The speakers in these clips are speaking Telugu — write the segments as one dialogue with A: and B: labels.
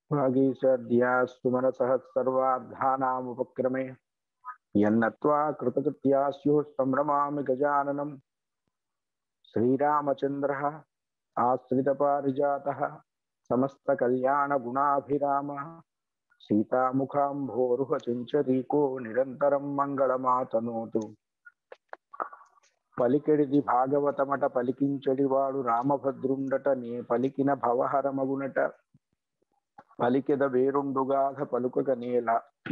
A: वागीशाद्यास्तु मनसः सर्वार्थानामुपक्रमे यन्नत्वा कृतकृत्या स्युः संभ्रमामि गजाननम् श्रीरामचन्द्रः आश्रितपारिजातः समस्तकल्याणगुणाभिरामः सीतामुखाम्भोरुहचिञ्चरीको निरन्तरं मङ्गलमातनोतु పలికెడిది భాగవతమట పలికించెడివాడు రామభద్రుండట నే పలికిన భవహరమగునట పలికెద వేరుండుగాధ పలుకగ నేల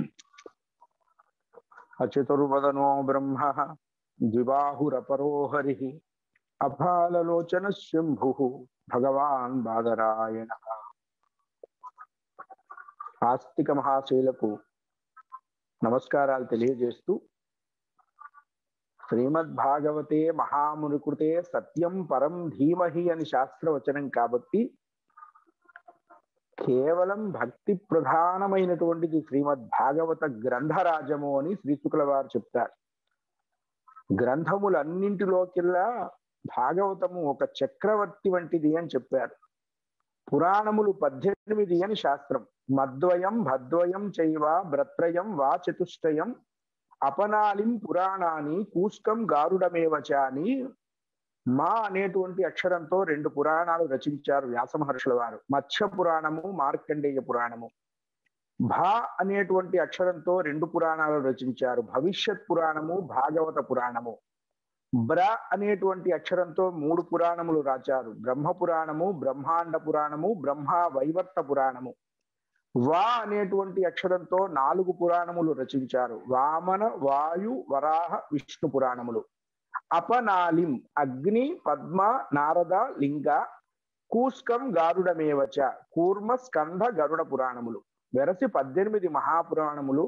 A: అచతుర్వదనో బ్రహ్మ ద్విబాహురపరో హరి అఫాలలోచన శంభు భగవాన్ బాదరాయణ ఆస్తిక మహాశైలకు నమస్కారాలు తెలియజేస్తూ శ్రీమద్భాగవతే మహామునికృతే సత్యం పరం ధీమహి అని శాస్త్రవచనం కాబట్టి కేవలం భక్తి ప్రధానమైనటువంటిది శ్రీమద్ భాగవత గ్రంథరాజము అని శ్రీశుకుల వారు చెప్తారు గ్రంథములన్నింటిలోకెల్లా భాగవతము ఒక చక్రవర్తి వంటిది అని చెప్పారు పురాణములు పద్దెనిమిది అని శాస్త్రం మద్వయం భద్వయం చైవ భ్రత్రయం వా చతుష్టయం అపనాలిం పురాణాన్ని కూస్కం గారుడమేవచ అని మా అనేటువంటి అక్షరంతో రెండు పురాణాలు రచించారు వ్యాస మహర్షుల వారు మత్స్య పురాణము మార్కండేయ పురాణము భా అనేటువంటి అక్షరంతో రెండు పురాణాలు రచించారు భవిష్యత్ పురాణము భాగవత పురాణము బ్ర అనేటువంటి అక్షరంతో మూడు పురాణములు రాచారు బ్రహ్మ పురాణము బ్రహ్మాండ పురాణము బ్రహ్మ వైవర్త పురాణము వా అనేటువంటి అక్షరంతో నాలుగు పురాణములు రచించారు వామన వాయు వరాహ విష్ణు పురాణములు అపనాలిం అగ్ని పద్మ నారద లింగ కూస్కం గారుడమేవచ కూర్మ స్కంధ గరుడ పురాణములు వెరసి పద్దెనిమిది మహాపురాణములు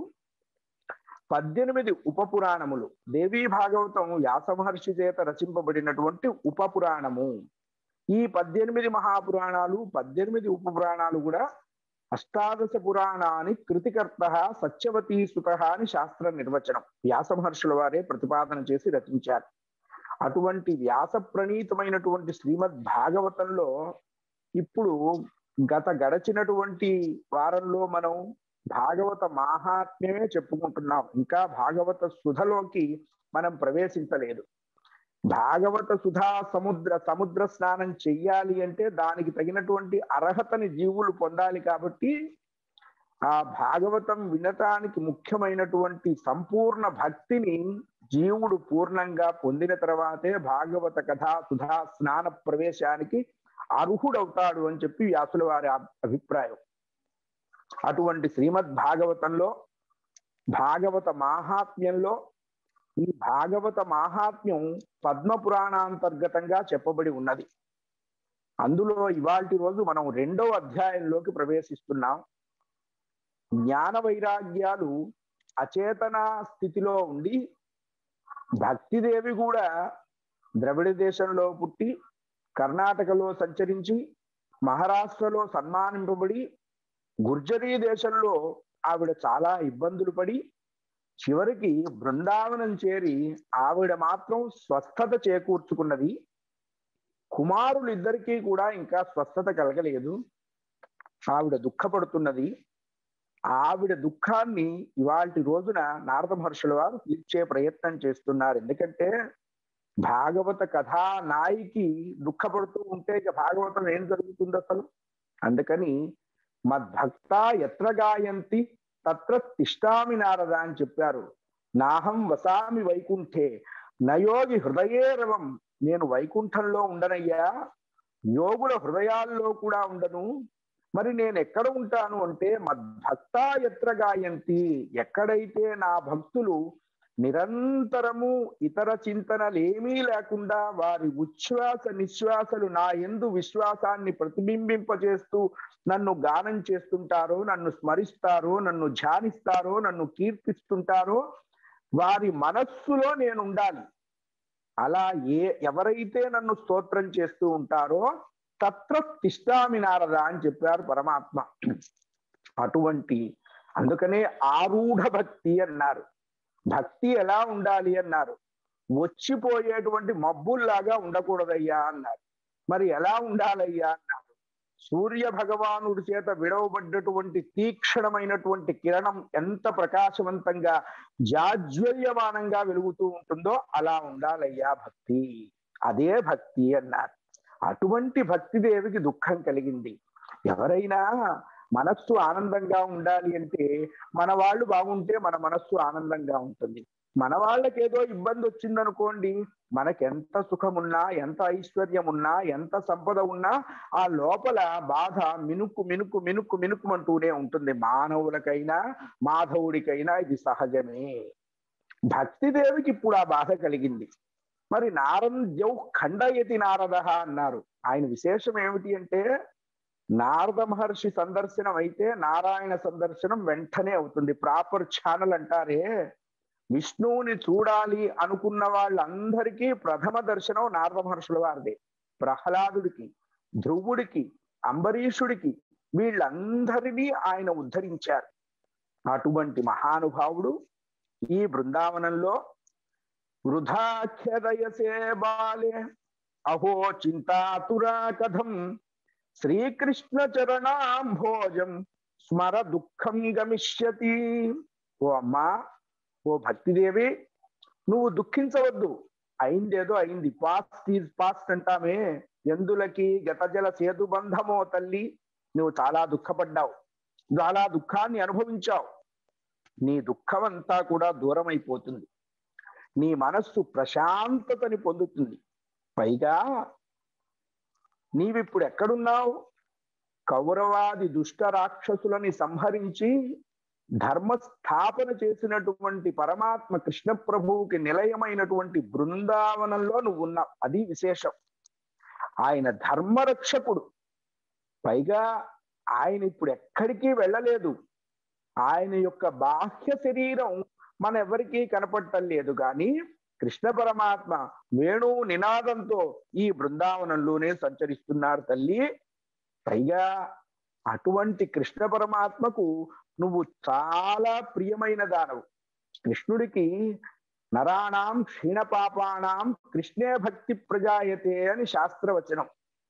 A: పద్దెనిమిది ఉప పురాణములు దేవీ భాగవతం వ్యాస మహర్షి చేత రచింపబడినటువంటి ఉప పురాణము ఈ పద్దెనిమిది మహాపురాణాలు పద్దెనిమిది ఉప పురాణాలు కూడా అష్టాదశ పురాణాన్ని కృతికర్త సత్యవతీ సుత అని శాస్త్ర నిర్వచనం వ్యాస మహర్షుల వారే ప్రతిపాదన చేసి రచించారు అటువంటి వ్యాస ప్రణీతమైనటువంటి శ్రీమద్ భాగవతంలో ఇప్పుడు గత గడచినటువంటి వారంలో మనం భాగవత మాహాత్మ్యమే చెప్పుకుంటున్నాం ఇంకా భాగవత సుధలోకి మనం ప్రవేశించలేదు భాగవత సుధా సముద్ర సముద్ర స్నానం చెయ్యాలి అంటే దానికి తగినటువంటి అర్హతని జీవులు పొందాలి కాబట్టి ఆ భాగవతం వినటానికి ముఖ్యమైనటువంటి సంపూర్ణ భక్తిని జీవుడు పూర్ణంగా పొందిన తర్వాతే భాగవత కథా సుధా స్నాన ప్రవేశానికి అర్హుడవుతాడు అని చెప్పి వ్యాసుల వారి అభిప్రాయం అటువంటి శ్రీమద్ భాగవతంలో భాగవత మాహాత్మ్యంలో ఈ భాగవత మాహాత్మ్యం పద్మ పురాణాంతర్గతంగా చెప్పబడి ఉన్నది అందులో ఇవాల్టి రోజు మనం రెండవ అధ్యాయంలోకి ప్రవేశిస్తున్నాం జ్ఞాన వైరాగ్యాలు అచేతన స్థితిలో ఉండి భక్తిదేవి కూడా ద్రవిడ దేశంలో పుట్టి కర్ణాటకలో సంచరించి మహారాష్ట్రలో సన్మానింపబడి గుర్జరీ దేశంలో ఆవిడ చాలా ఇబ్బందులు పడి చివరికి బృందావనం చేరి ఆవిడ మాత్రం స్వస్థత చేకూర్చుకున్నది కుమారులిద్దరికీ కూడా ఇంకా స్వస్థత కలగలేదు ఆవిడ దుఃఖపడుతున్నది ఆవిడ దుఃఖాన్ని ఇవాటి రోజున నారద మహర్షుల వారు తీర్చే ప్రయత్నం చేస్తున్నారు ఎందుకంటే భాగవత కథా నాయికి దుఃఖపడుతూ ఉంటే ఇక భాగవతం ఏం జరుగుతుంది అసలు అందుకని మద్భక్త ఎత్ర గాయంతి తత్ర తిష్టామి నారద అని చెప్పారు నాహం వసామి వైకుంఠే నయోగి హృదయేరవం నేను వైకుంఠంలో ఉండనయ్యా యోగుల హృదయాల్లో కూడా ఉండను మరి నేను ఎక్కడ ఉంటాను అంటే మద్భక్త ఎత్ర గాయంతి ఎక్కడైతే నా భక్తులు నిరంతరము ఇతర చింతనలేమీ లేకుండా వారి ఉచ్ఛ్వాస నిశ్వాసలు నా ఎందు విశ్వాసాన్ని ప్రతిబింబింపజేస్తూ నన్ను గానం చేస్తుంటారో నన్ను స్మరిస్తారో నన్ను ధ్యానిస్తారో నన్ను కీర్తిస్తుంటారో వారి మనస్సులో నేను ఉండాలి అలా ఏ ఎవరైతే నన్ను స్తోత్రం చేస్తూ ఉంటారో తత్ర తిష్టామి నారద అని చెప్పారు పరమాత్మ అటువంటి అందుకనే ఆరూఢ భక్తి అన్నారు భక్తి ఎలా ఉండాలి అన్నారు వచ్చిపోయేటువంటి మబ్బుల్లాగా ఉండకూడదయ్యా అన్నారు మరి ఎలా ఉండాలయ్యా అన్నారు సూర్య భగవానుడి చేత విడవబడ్డటువంటి తీక్షణమైనటువంటి కిరణం ఎంత ప్రకాశవంతంగా జాజ్వల్యమానంగా వెలుగుతూ ఉంటుందో అలా ఉండాలయ్యా భక్తి అదే భక్తి అన్నారు అటువంటి భక్తి దేవికి దుఃఖం కలిగింది ఎవరైనా మనస్సు ఆనందంగా ఉండాలి అంటే మన వాళ్ళు బాగుంటే మన మనస్సు ఆనందంగా ఉంటుంది మన వాళ్ళకి ఏదో ఇబ్బంది వచ్చిందనుకోండి మనకి ఎంత సుఖమున్నా ఎంత ఐశ్వర్యం ఉన్నా ఎంత సంపద ఉన్నా ఆ లోపల బాధ మినుక్కు మినుక్కు మినుక్కు మినుక్కుమంటూనే ఉంటుంది మానవులకైనా మాధవుడికైనా ఇది సహజమే భక్తిదేవికి ఇప్పుడు ఆ బాధ కలిగింది మరి నారంద్యౌ ఖండయతి నారద అన్నారు ఆయన విశేషం ఏమిటి అంటే నారద మహర్షి సందర్శనం అయితే నారాయణ సందర్శనం వెంటనే అవుతుంది ప్రాపర్ ఛానల్ అంటారే విష్ణువుని చూడాలి అనుకున్న వాళ్ళందరికీ ప్రథమ దర్శనం నారద మహర్షుల వారిదే ప్రహ్లాదుడికి ధ్రువుడికి అంబరీషుడికి వీళ్ళందరినీ ఆయన ఉద్ధరించారు అటువంటి మహానుభావుడు ఈ బృందావనంలో వృధాఖ్యదయసే బాలే అహో చింతాతురా కథం శ్రీకృష్ణ చరణాంభోజం స్మర దుఃఖం గమిష్యతి ఓ అమ్మా ఓ భక్తిదేవి నువ్వు దుఃఖించవద్దు అయిందేదో అయింది పాస్ట్ ఈజ్ పాస్ట్ అంటామే ఎందులకి గతజల సేతు బంధమో తల్లి నువ్వు చాలా దుఃఖపడ్డావు చాలా దుఃఖాన్ని అనుభవించావు నీ దుఃఖం అంతా కూడా దూరం అయిపోతుంది నీ మనస్సు ప్రశాంతతని పొందుతుంది పైగా నీవిప్పుడు ఎక్కడున్నావు కౌరవాది దుష్ట రాక్షసులని సంహరించి ధర్మ స్థాపన చేసినటువంటి పరమాత్మ కృష్ణ ప్రభువుకి నిలయమైనటువంటి బృందావనంలో నువ్వు ఉన్నావు అది విశేషం ఆయన ధర్మరక్షకుడు పైగా ఆయన ఇప్పుడు ఎక్కడికి వెళ్ళలేదు ఆయన యొక్క బాహ్య శరీరం మన ఎవరికీ కనపడటం లేదు కానీ కృష్ణ పరమాత్మ వేణు నినాదంతో ఈ బృందావనంలోనే సంచరిస్తున్నారు తల్లి పైగా అటువంటి కృష్ణ పరమాత్మకు నువ్వు చాలా ప్రియమైన దానవు కృష్ణుడికి నరాణం క్షీణపాపాణం కృష్ణే భక్తి ప్రజాయతే అని శాస్త్రవచనం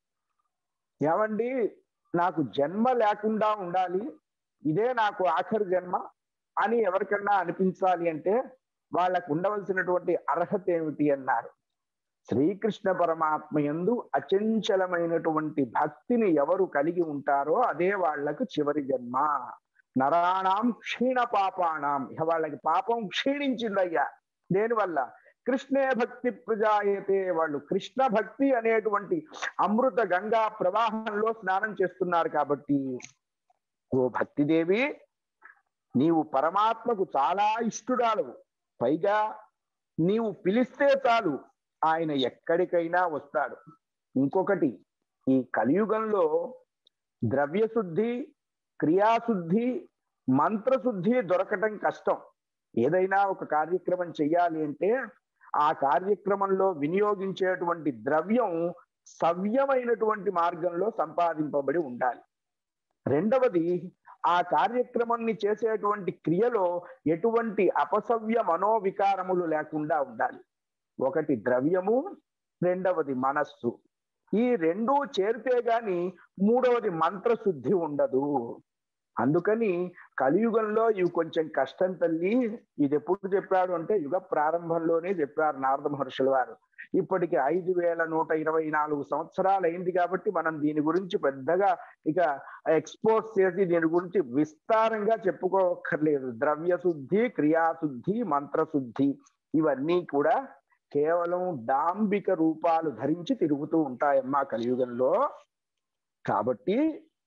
A: ఏమండి నాకు జన్మ లేకుండా ఉండాలి ఇదే నాకు ఆఖరి జన్మ అని ఎవరికన్నా అనిపించాలి అంటే వాళ్ళకు ఉండవలసినటువంటి అర్హత ఏమిటి అన్నారు శ్రీకృష్ణ పరమాత్మ ఎందు అచంచలమైనటువంటి భక్తిని ఎవరు కలిగి ఉంటారో అదే వాళ్లకు చివరి జన్మ నరాణం క్షీణ పాపాణం ఇక వాళ్ళకి పాపం క్షీణించిందయ్యా దేనివల్ల కృష్ణే భక్తి ప్రజాయతే వాళ్ళు కృష్ణ భక్తి అనేటువంటి అమృత గంగా ప్రవాహంలో స్నానం చేస్తున్నారు కాబట్టి ఓ భక్తిదేవి నీవు పరమాత్మకు చాలా ఇష్టురాలు పైగా నీవు పిలిస్తే చాలు ఆయన ఎక్కడికైనా వస్తాడు ఇంకొకటి ఈ కలియుగంలో ద్రవ్యశుద్ధి క్రియాశుద్ధి మంత్రశుద్ధి దొరకటం కష్టం ఏదైనా ఒక కార్యక్రమం చెయ్యాలి అంటే ఆ కార్యక్రమంలో వినియోగించేటువంటి ద్రవ్యం సవ్యమైనటువంటి మార్గంలో సంపాదింపబడి ఉండాలి రెండవది ఆ కార్యక్రమాన్ని చేసేటువంటి క్రియలో ఎటువంటి అపసవ్య మనోవికారములు లేకుండా ఉండాలి ఒకటి ద్రవ్యము రెండవది మనస్సు ఈ రెండు చేరితే గాని మూడవది మంత్రశుద్ధి ఉండదు అందుకని కలియుగంలో ఇవి కొంచెం కష్టం తల్లి ఇది ఎప్పుడు చెప్పాడు అంటే యుగ ప్రారంభంలోనే చెప్పారు నారద మహర్షుల వారు ఇప్పటికి ఐదు వేల నూట ఇరవై నాలుగు సంవత్సరాలు అయింది కాబట్టి మనం దీని గురించి పెద్దగా ఇక ఎక్స్పోర్ట్ చేసి దీని గురించి విస్తారంగా చెప్పుకోక్కర్లేదు ద్రవ్య శుద్ధి క్రియాశుద్ధి మంత్రశుద్ధి ఇవన్నీ కూడా కేవలం డాంబిక రూపాలు ధరించి తిరుగుతూ ఉంటాయమ్మా కలియుగంలో కాబట్టి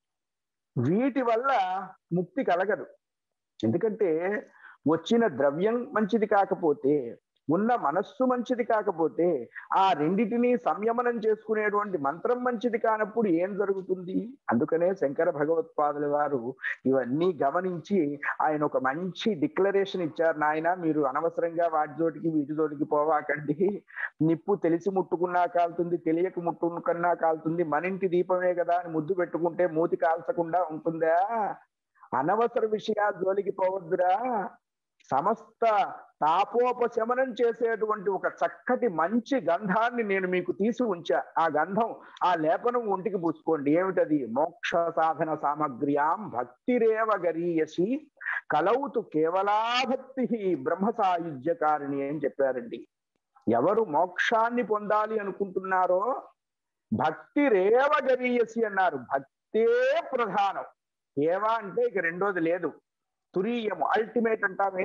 A: వీటి వల్ల ముక్తి కలగదు ఎందుకంటే వచ్చిన ద్రవ్యం మంచిది కాకపోతే ఉన్న మనస్సు మంచిది కాకపోతే ఆ రెండిటిని సంయమనం చేసుకునేటువంటి మంత్రం మంచిది కానప్పుడు ఏం జరుగుతుంది అందుకనే శంకర భగవత్పాదుల వారు ఇవన్నీ గమనించి ఆయన ఒక మంచి డిక్లరేషన్ ఇచ్చారు నాయన మీరు అనవసరంగా వాటి చోటికి వీటి చోటికి పోవాకండి నిప్పు తెలిసి ముట్టుకున్నా కాలుతుంది తెలియక ముట్టుకున్నా కాలుతుంది మన ఇంటి దీపమే కదా అని ముద్దు పెట్టుకుంటే మూతి కాల్చకుండా ఉంటుందా అనవసర విషయాలు జోలికి పోవద్దురా సమస్త తాపోపశమనం చేసేటువంటి ఒక చక్కటి మంచి గంధాన్ని నేను మీకు తీసి ఉంచా ఆ గంధం ఆ లేపనం ఒంటికి పూసుకోండి ఏమిటది మోక్ష సాధన సామగ్ర్యాం భక్తిరేవ గరీయసి కలవుతు కేవలాభక్తి బ్రహ్మ సాయుధ్యకారిణి అని చెప్పారండి ఎవరు మోక్షాన్ని పొందాలి అనుకుంటున్నారో భక్తి రేవ గరీయసి అన్నారు భక్తే ప్రధానం ఏవ అంటే ఇక రెండోది లేదు తురీయము అల్టిమేట్ అంటామే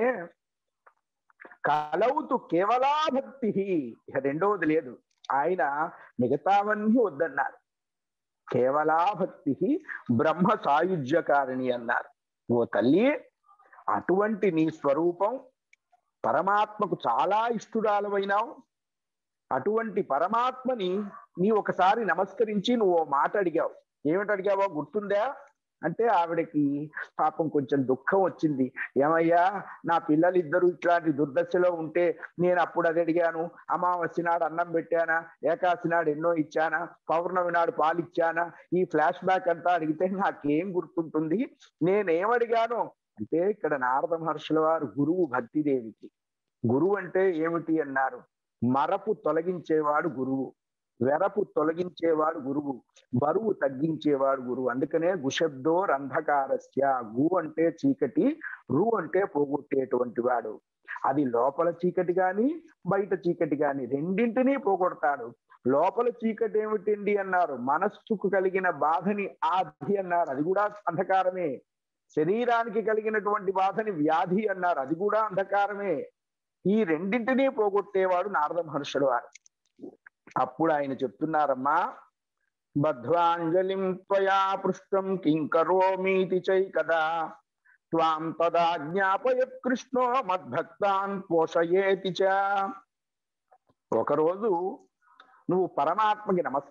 A: కలవుతు కేవలా భక్తి ఇక రెండవది లేదు ఆయన మిగతావన్నీ వద్దన్నారు కేవలా భక్తి బ్రహ్మ సాయుధ్యకారిణి అన్నారు ఓ తల్లి అటువంటి నీ స్వరూపం పరమాత్మకు చాలా ఇష్టురాలమైనావు అటువంటి పరమాత్మని నీ ఒకసారి నమస్కరించి నువ్వు ఓ మాట అడిగావు ఏమిటి అడిగావో గుర్తుందా అంటే ఆవిడకి పాపం కొంచెం దుఃఖం వచ్చింది ఏమయ్యా నా పిల్లలు ఇద్దరు ఇట్లాంటి దుర్దశలో ఉంటే నేను అప్పుడు అది అడిగాను అమావాస్య నాడు అన్నం పెట్టానా ఏకాశి నాడు ఎన్నో ఇచ్చానా పౌర్ణమి నాడు పాలు ఇచ్చానా ఈ ఫ్లాష్ బ్యాక్ అంతా అడిగితే నాకేం గుర్తుంటుంది నేనేమడిగాను అంటే ఇక్కడ నారద మహర్షుల వారు గురువు భక్తిదేవికి గురువు అంటే ఏమిటి అన్నారు మరపు తొలగించేవాడు గురువు వెరపు తొలగించేవాడు గురువు బరువు తగ్గించేవాడు గురువు అందుకనే గుశబ్దో రంధకారస్య గు అంటే చీకటి రు అంటే పోగొట్టేటువంటి వాడు అది లోపల చీకటి గాని బయట చీకటి గాని రెండింటినీ పోగొడతాడు లోపల చీకటి ఏమిటండి అన్నారు మనస్సుకు కలిగిన బాధని ఆది అన్నారు అది కూడా అంధకారమే శరీరానికి కలిగినటువంటి బాధని వ్యాధి అన్నారు అది కూడా అంధకారమే ఈ రెండింటినీ పోగొట్టేవాడు నారద మహర్షుడు వారు అప్పుడు ఆయన చెప్తున్నారమ్మా బధ్వాంజలిం త్వయా పృష్టం కింకరోమీతి చైకదా త్వాం తదా జ్ఞాపయత్ కృష్ణో మద్భక్తాన్ పోషయేతి చ ఒకరోజు నువ్వు పరమాత్మకి నమస్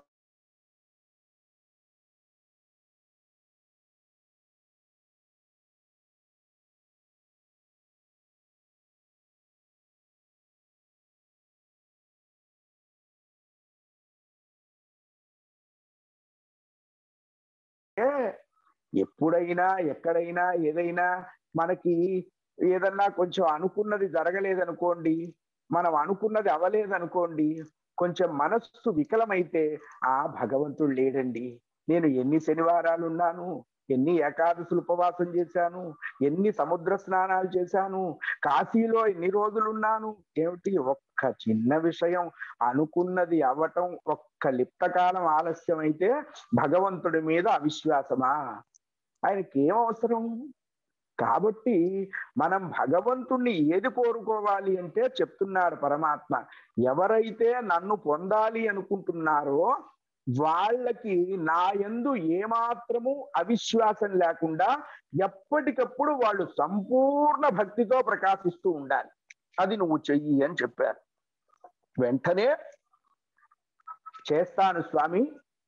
A: ఎప్పుడైనా ఎక్కడైనా ఏదైనా మనకి ఏదన్నా కొంచెం అనుకున్నది జరగలేదనుకోండి మనం అనుకున్నది అవ్వలేదనుకోండి కొంచెం మనస్సు వికలమైతే ఆ భగవంతుడు లేడండి నేను ఎన్ని శనివారాలు ఉన్నాను ఎన్ని ఏకాదశులు ఉపవాసం చేశాను ఎన్ని సముద్ర స్నానాలు చేశాను కాశీలో ఎన్ని రోజులు ఉన్నాను ఏమిటి ఒక్క చిన్న విషయం అనుకున్నది అవ్వటం ఒక్క లిప్తకాలం ఆలస్యం అయితే భగవంతుడి మీద అవిశ్వాసమా ఆయనకి ఏం అవసరం కాబట్టి మనం భగవంతుణ్ణి ఏది కోరుకోవాలి అంటే చెప్తున్నాడు పరమాత్మ ఎవరైతే నన్ను పొందాలి అనుకుంటున్నారో వాళ్ళకి నా యందు ఏమాత్రము అవిశ్వాసం లేకుండా ఎప్పటికప్పుడు వాళ్ళు సంపూర్ణ భక్తితో ప్రకాశిస్తూ ఉండాలి అది నువ్వు చెయ్యి అని చెప్పారు వెంటనే చేస్తాను స్వామి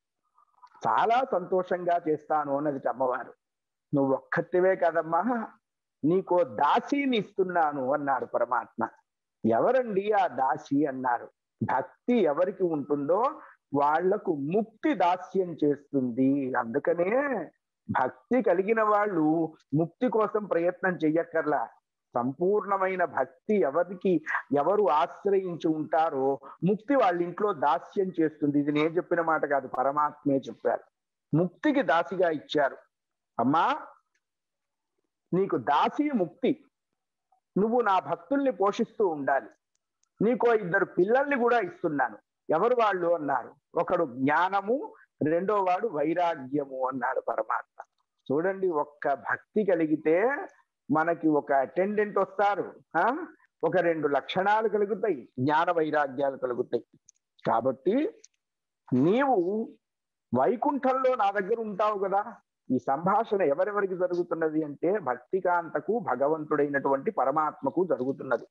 A: చాలా సంతోషంగా చేస్తాను అన్నది అమ్మవారు నువ్వు ఒక్కటివే కదమ్మా నీకో దాసిని ఇస్తున్నాను అన్నాడు పరమాత్మ ఎవరండి ఆ దాసి అన్నారు భక్తి ఎవరికి ఉంటుందో వాళ్లకు ముక్తి దాస్యం చేస్తుంది అందుకనే భక్తి కలిగిన వాళ్ళు ముక్తి కోసం ప్రయత్నం చెయ్యక్కర్లా సంపూర్ణమైన భక్తి ఎవరికి ఎవరు ఆశ్రయించి ఉంటారో ముక్తి వాళ్ళ ఇంట్లో దాస్యం చేస్తుంది ఇది నేను చెప్పిన మాట కాదు పరమాత్మే చెప్పారు ముక్తికి దాసిగా ఇచ్చారు అమ్మా నీకు దాసి ముక్తి నువ్వు నా భక్తుల్ని పోషిస్తూ ఉండాలి నీకో ఇద్దరు పిల్లల్ని కూడా ఇస్తున్నాను ఎవరు వాళ్ళు అన్నారు ఒకడు జ్ఞానము రెండో వాడు వైరాగ్యము అన్నాడు పరమాత్మ చూడండి ఒక్క భక్తి కలిగితే మనకి ఒక అటెండెంట్ వస్తారు ఆ ఒక రెండు లక్షణాలు కలుగుతాయి జ్ఞాన వైరాగ్యాలు కలుగుతాయి కాబట్టి నీవు వైకుంఠంలో నా దగ్గర ఉంటావు కదా ఈ సంభాషణ ఎవరెవరికి జరుగుతున్నది అంటే భక్తికాంతకు భగవంతుడైనటువంటి పరమాత్మకు జరుగుతున్నది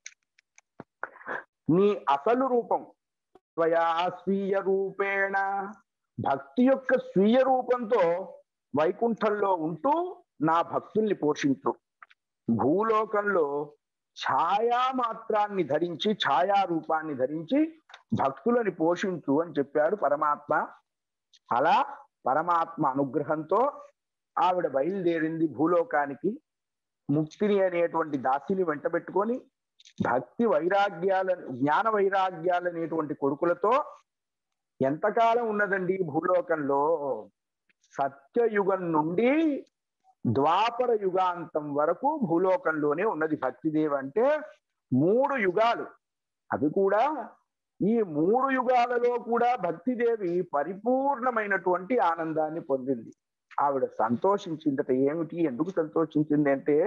A: నీ అసలు రూపం స్వయా స్వీయ రూపేణ భక్తి యొక్క స్వీయ రూపంతో వైకుంఠంలో ఉంటూ నా భక్తుల్ని పోషించు భూలోకంలో ఛాయా మాత్రాన్ని ధరించి ఛాయా రూపాన్ని ధరించి భక్తులని పోషించు అని చెప్పాడు పరమాత్మ అలా పరమాత్మ అనుగ్రహంతో ఆవిడ బయలుదేరింది భూలోకానికి ముక్తిని అనేటువంటి దాసిని వెంట పెట్టుకొని భక్తి వైరాగ్యాల జ్ఞాన వైరాగ్యాలు అనేటువంటి కొడుకులతో ఎంతకాలం ఉన్నదండి భూలోకంలో సత్యయుగం నుండి ద్వాపర యుగాంతం వరకు భూలోకంలోనే ఉన్నది భక్తిదేవి అంటే మూడు యుగాలు అవి కూడా ఈ మూడు యుగాలలో కూడా భక్తిదేవి పరిపూర్ణమైనటువంటి ఆనందాన్ని పొందింది ఆవిడ సంతోషించిందట ఏమిటి ఎందుకు సంతోషించింది అంటే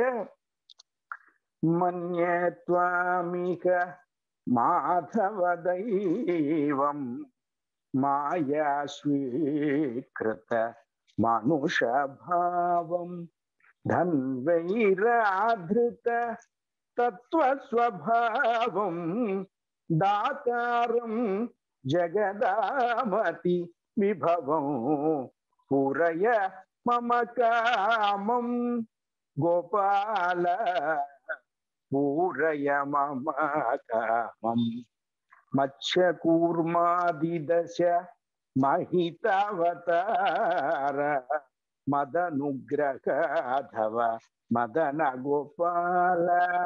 A: మన్యత్వామిక మాధవ దైవం మాయా స్వీకృత మనుష భావం ధన్వైరాధృత తత్వస్వభావం దాతారం జగదామతి విభవం పూరయ మమ కామం గోపాల పూరయ మమ కామం మత్స్యకూర్మాదిదశ మహితావతార మదనుగ్రహధవ మదన గోపాల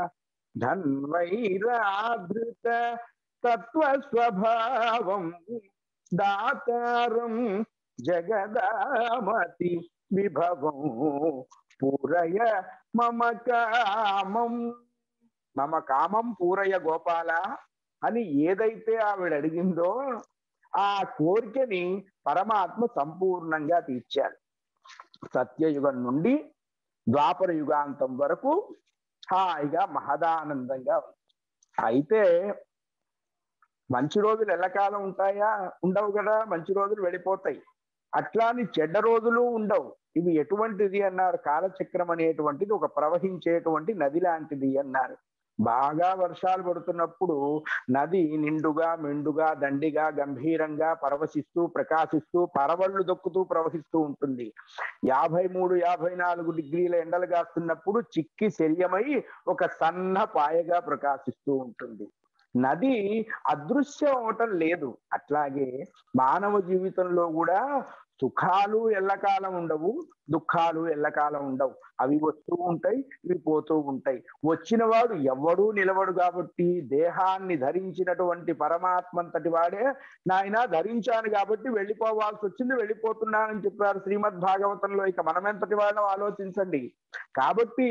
A: ధన్వైరాధృత తత్వస్వభావం దాతారం జగదామతి విభవం పూరయ మమ కామం మమ కామం పూరయ గోపాల అని ఏదైతే ఆవిడ అడిగిందో ఆ కోరికని పరమాత్మ సంపూర్ణంగా తీర్చాడు సత్యయుగం నుండి ద్వాపర యుగాంతం వరకు హాయిగా మహదానందంగా ఉంది అయితే మంచి రోజులు ఎల్లకాలం ఉంటాయా ఉండవు కదా మంచి రోజులు వెళ్ళిపోతాయి అట్లాని చెడ్డ రోజులు ఉండవు ఇవి ఎటువంటిది అన్నారు కాలచక్రం అనేటువంటిది ఒక ప్రవహించేటువంటి నది లాంటిది అన్నారు బాగా వర్షాలు పడుతున్నప్పుడు నది నిండుగా మెండుగా దండిగా గంభీరంగా పరవశిస్తూ ప్రకాశిస్తూ పరవళ్ళు దొక్కుతూ ప్రవహిస్తూ ఉంటుంది యాభై మూడు యాభై నాలుగు డిగ్రీల ఎండలు కాస్తున్నప్పుడు చిక్కి శల్యమై ఒక సన్న పాయగా ప్రకాశిస్తూ ఉంటుంది నది అదృశ్యం అవటం లేదు అట్లాగే మానవ జీవితంలో కూడా సుఖాలు ఎల్లకాలం ఉండవు దుఃఖాలు ఎల్లకాలం ఉండవు అవి వస్తూ ఉంటాయి ఇవి పోతూ ఉంటాయి వచ్చిన వాడు ఎవడూ నిలవడు కాబట్టి దేహాన్ని ధరించినటువంటి పరమాత్మంతటి వాడే నాయన ధరించాను కాబట్టి వెళ్ళిపోవాల్సి వచ్చింది వెళ్ళిపోతున్నానని చెప్పారు శ్రీమద్ భాగవతంలో ఇక మనమెంతటి వాళ్ళం ఆలోచించండి కాబట్టి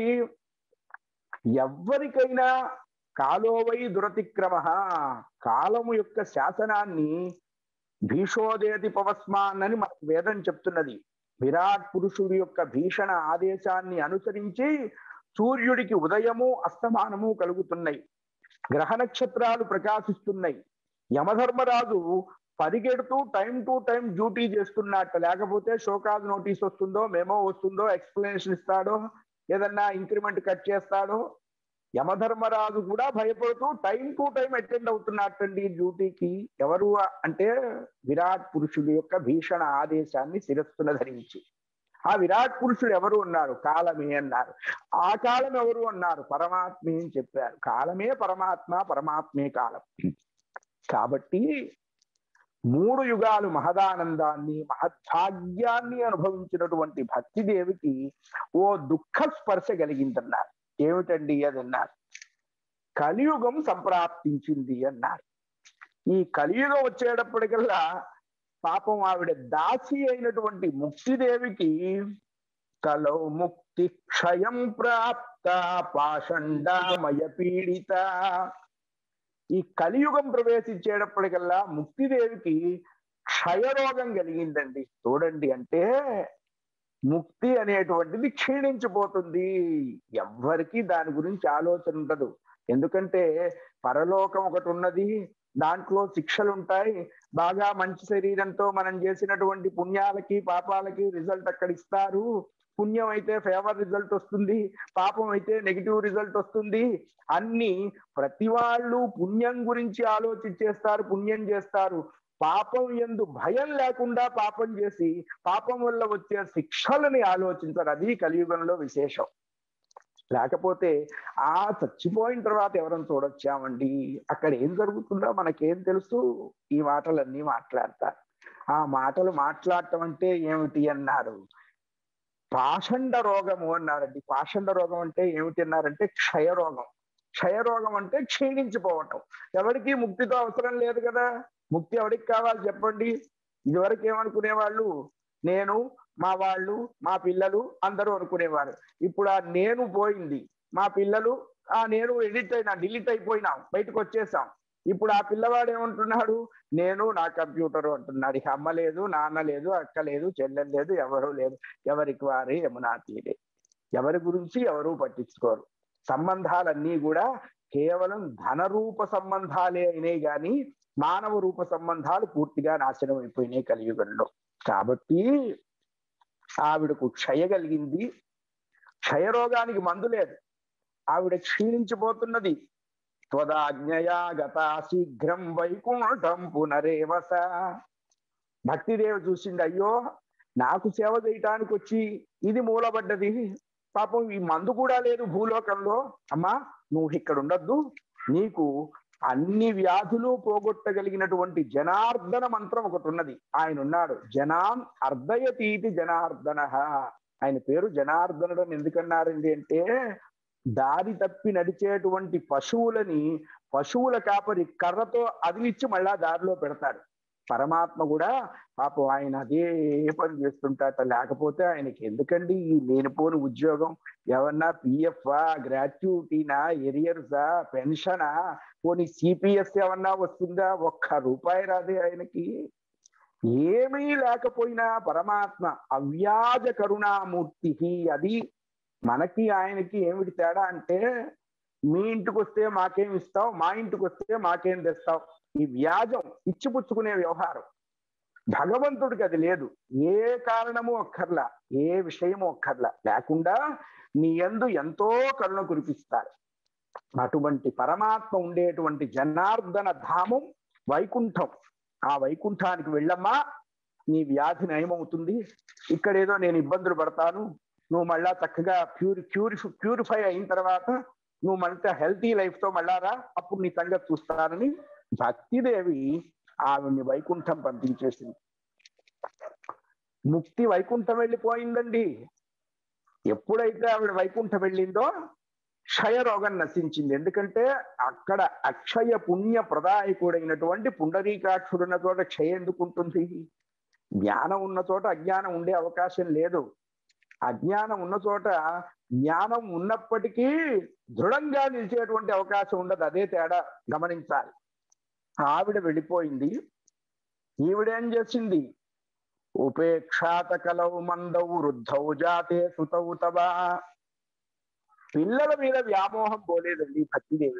A: ఎవరికైనా కాలోవై దురతిక్రమ కాలము యొక్క శాసనాన్ని భీషోదేతి పవస్మాన్ అని మనకు వేదం చెప్తున్నది విరాట్ పురుషుడి యొక్క భీషణ ఆదేశాన్ని అనుసరించి సూర్యుడికి ఉదయము అస్తమానము కలుగుతున్నాయి గ్రహ నక్షత్రాలు ప్రకాశిస్తున్నాయి యమధర్మరాజు పరిగెడుతూ టైం టు టైం డ్యూటీ చేస్తున్నట్ట లేకపోతే షోకాజ్ నోటీస్ వస్తుందో మెమో వస్తుందో ఎక్స్ప్లెనేషన్ ఇస్తాడో ఏదన్నా ఇంక్రిమెంట్ కట్ చేస్తాడో యమధర్మరాజు కూడా భయపడుతూ టైం టు టైం అటెండ్ అవుతున్నట్టండి డ్యూటీకి ఎవరు అంటే విరాట్ పురుషుడి యొక్క భీషణ ఆదేశాన్ని శిరస్సున ధరించి ఆ విరాట్ పురుషుడు ఎవరు ఉన్నారు కాలమే అన్నారు ఆ కాలం ఎవరు అన్నారు పరమాత్మే అని చెప్పారు కాలమే పరమాత్మ పరమాత్మే కాలం కాబట్టి మూడు యుగాలు మహదానందాన్ని మహద్భాగ్యాన్ని అనుభవించినటువంటి భక్తిదేవికి ఓ దుఃఖ స్పర్శ కలిగిందన్నారు ఏమిటండి అది అన్నారు కలియుగం సంప్రాప్తించింది అన్నారు ఈ కలియుగం వచ్చేటప్పటికల్లా పాపం ఆవిడ దాసి అయినటువంటి ముక్తిదేవికి కలో ముక్తి క్షయం ప్రాప్త పాషండామయ పీడిత ఈ కలియుగం ప్రవేశించేటప్పటికల్లా ముక్తిదేవికి క్షయరోగం కలిగిందండి చూడండి అంటే ముక్తి అనేటువంటిది క్షీణించిపోతుంది ఎవ్వరికి దాని గురించి ఆలోచన ఉండదు ఎందుకంటే పరలోకం ఒకటి ఉన్నది దాంట్లో శిక్షలు ఉంటాయి బాగా మంచి శరీరంతో మనం చేసినటువంటి పుణ్యాలకి పాపాలకి రిజల్ట్ అక్కడ ఇస్తారు పుణ్యం అయితే ఫేవర్ రిజల్ట్ వస్తుంది పాపం అయితే నెగిటివ్ రిజల్ట్ వస్తుంది అన్ని ప్రతి వాళ్ళు పుణ్యం గురించి ఆలోచించేస్తారు పుణ్యం చేస్తారు పాపం ఎందు భయం లేకుండా పాపం చేసి పాపం వల్ల వచ్చే శిక్షలని ఆలోచించరు అది కలియుగంలో విశేషం లేకపోతే ఆ చచ్చిపోయిన తర్వాత ఎవరైనా చూడొచ్చామండి అక్కడ ఏం జరుగుతుందో మనకేం తెలుసు ఈ మాటలన్నీ మాట్లాడతారు ఆ మాటలు మాట్లాడటం అంటే ఏమిటి అన్నారు పాషండ రోగము అన్నారండి పాషండ రోగం అంటే ఏమిటి అన్నారంటే క్షయ రోగం క్షయ రోగం అంటే క్షీణించిపోవటం ఎవరికి ముక్తితో అవసరం లేదు కదా ముక్తి ఎవరికి కావాలి చెప్పండి ఇదివరకు ఏమనుకునేవాళ్ళు నేను మా వాళ్ళు మా పిల్లలు అందరూ అనుకునేవారు ఇప్పుడు ఆ నేను పోయింది మా పిల్లలు ఆ నేను ఎడిట్ అయినా డిలీట్ అయిపోయినాం బయటకు వచ్చేసాం ఇప్పుడు ఆ పిల్లవాడు ఏమంటున్నాడు నేను నా కంప్యూటర్ అంటున్నాడు ఇక అమ్మ లేదు నాన్న లేదు అక్క లేదు చెల్లెలు లేదు ఎవరు లేదు ఎవరికి వారే యమునా తీరే ఎవరి గురించి ఎవరు పట్టించుకోరు సంబంధాలన్నీ కూడా కేవలం ధనరూప సంబంధాలే అయినాయి కానీ మానవ రూప సంబంధాలు పూర్తిగా నాశనం అయిపోయినాయి కలియుగంలో కాబట్టి ఆవిడకు క్షయ కలిగింది క్షయరోగానికి మందు లేదు ఆవిడ క్షీణించిపోతున్నది త్వదాజ్ఞయా గత శీఘ్రం వైకుంఠం పునరేవస భక్తిదేవి చూసింది అయ్యో నాకు సేవ చేయటానికి వచ్చి ఇది మూలబడ్డది పాపం ఈ మందు కూడా లేదు భూలోకంలో అమ్మా నువ్వు ఇక్కడ ఉండొద్దు నీకు అన్ని వ్యాధులు పోగొట్టగలిగినటువంటి జనార్దన మంత్రం ఒకటి ఉన్నది ఆయన ఉన్నాడు జనాం అర్ధయతీతి జనార్దన ఆయన పేరు జనార్దనుడు అని ఎందుకన్నారండి అంటే దారి తప్పి నడిచేటువంటి పశువులని పశువుల కాపరి కర్రతో అదిలిచ్చి మళ్ళా దారిలో పెడతాడు పరమాత్మ కూడా పాపం ఆయన అదే పని చేస్తుంటాట లేకపోతే ఆయనకి ఎందుకండి ఈ లేనిపోని ఉద్యోగం ఏమన్నా పిఎఫ్ గ్రాట్యుటీనా ఎరియర్సా పెన్షనా పోనీ సిపిఎస్ ఏమన్నా వస్తుందా ఒక్క రూపాయి రాదే ఆయనకి ఏమీ లేకపోయినా పరమాత్మ అవ్యాజ కరుణామూర్తి అది మనకి ఆయనకి ఏమిటి తేడా అంటే మీ ఇంటికి వస్తే మాకేం ఇస్తావు మా ఇంటికి వస్తే మాకేం తెస్తావు ఈ వ్యాజం ఇచ్చిపుచ్చుకునే వ్యవహారం భగవంతుడికి అది లేదు ఏ కారణము ఒక్కర్లా ఏ విషయము ఒక్కర్లా లేకుండా నీ ఎందు ఎంతో కరుణ కురిపిస్తారు అటువంటి పరమాత్మ ఉండేటువంటి జనార్దన ధామం వైకుంఠం ఆ వైకుంఠానికి వెళ్ళమ్మా నీ వ్యాధి నయమవుతుంది ఇక్కడేదో నేను ఇబ్బందులు పడతాను నువ్వు మళ్ళా చక్కగా ప్యూరి ప్యూరి ప్యూరిఫై అయిన తర్వాత నువ్వు మళ్ళీ హెల్తీ లైఫ్ తో మళ్ళారా అప్పుడు నీ సంగతి చూస్తానని భక్తిదేవి ఆవిడ్ని వైకుంఠం పంపించేసింది ముక్తి వైకుంఠం వెళ్ళిపోయిందండి ఎప్పుడైతే ఆవిడ వైకుంఠం వెళ్ళిందో క్షయ రోగం నశించింది ఎందుకంటే అక్కడ అక్షయ పుణ్య ప్రదాయకుడైనటువంటి పుండరీకాక్షుడున్న చోట క్షయ ఎందుకు ఉంటుంది జ్ఞానం ఉన్న చోట అజ్ఞానం ఉండే అవకాశం లేదు అజ్ఞానం ఉన్న చోట జ్ఞానం ఉన్నప్పటికీ దృఢంగా నిలిచేటువంటి అవకాశం ఉండదు అదే తేడా గమనించాలి ఆవిడ వెళ్ళిపోయింది ఈవిడేం చేసింది ఉపేక్షాత కలవు మందవు వృద్ధౌ జాతే సుతౌ తవా పిల్లల మీద వ్యామోహం పోలేదండి భక్తిదేవి